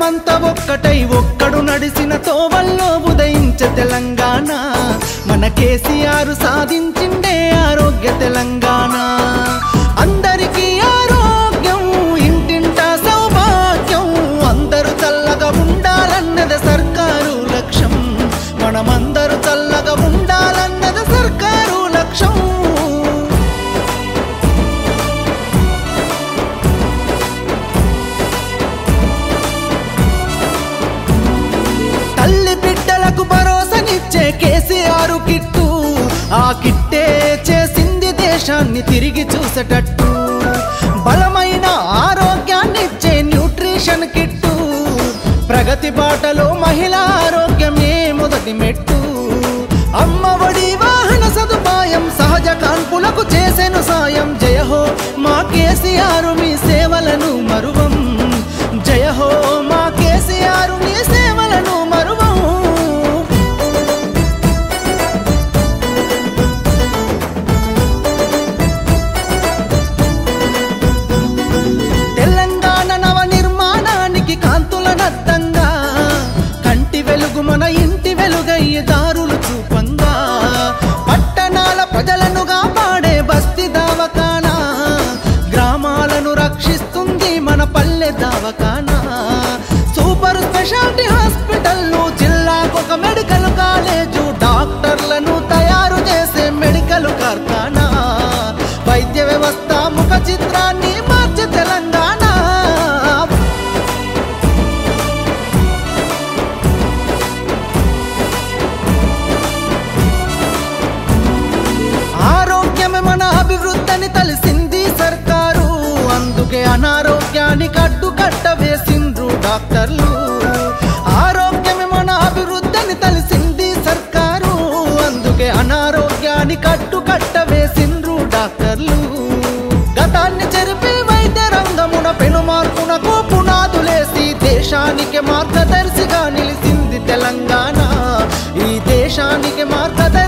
జనమంతా ఒక్కటై ఒక్కడు నడిసిన తోవల్లో ఉదయించే తెలంగాణ మన కేసీఆర్ సాధించిండే ఆరోగ్య తెలంగాణ అందరికీ ఆరోగ్యం ఇంటింటా సౌభాగ్యం అందరూ చల్లగా ఉండాలన్నది సర్కారు లక్ష్యం మనమందరూ చల్లగా ఉండాలన్నది సర్కారు లక్ష్యం తల్లి బిడ్డలకు భరోసానిచ్చే కేసీఆర్ కిట్టు ఆ కిట్టే చేసింది దేశాన్ని తిరిగి చూసేటట్టు బలమైన ఆరోగ్యాన్నిచ్చే న్యూట్రిషన్ కిట్టు ప్రగతి బాటలో మహిళా ఆరోగ్యమే మొదటి మెట్టు అమ్మఒడి వాహన సదుపాయం సహజ కాన్పులకు చేసెను సాయం జయహో మా కేసీఆర్ మీ సేవలను మరువం జయహో మా కేసీఆర్ మీ సేవలను మరువం తెలంగాణ నవ నిర్మాణానికి కాంతుల నద్దంగా కంటి వెలుగు మన ఇంటి వెలుగయ్యే దారులు చూపంగా పట్టణాల ప్రజలను కాపాడే బస్తి దావకానా గ్రామాలను రక్షిస్తుంది మన పల్లె దావకానా సూపర్ స్పెషాలిటీ హాస్పిటల్లు జిల్లాకొక మెడికల్ కాలేజు డాక్టర్లను తయారు చేసే మెడికల్ కార్ఖానా వైద్య వ్యవస్థ ముఖ చిత్రాన్ని మార్చే తెలంగాణ ఆరోగ్యమే మన అభివృద్ధిని తెలిసింది సర్కారు అందుకే అనారోగ్యానికి అడ్డుకట్ట వేసిండ్రు డాక్టర్లు ఆరోగ్యమే మన అభివృద్ధిని తెలిసింది సర్కారు అందుకే అనారోగ్యానికి అడ్డుకట్ట వేసిండ్రు డాక్టర్లు గతాన్ని చెరిపి వైద్య రంగమున పెను మార్పునకు పునాదులేసి దేశానికి మార్గదర్శిగా నిలిచింది తెలంగాణ ఈ దేశానికి మార్గదర్శి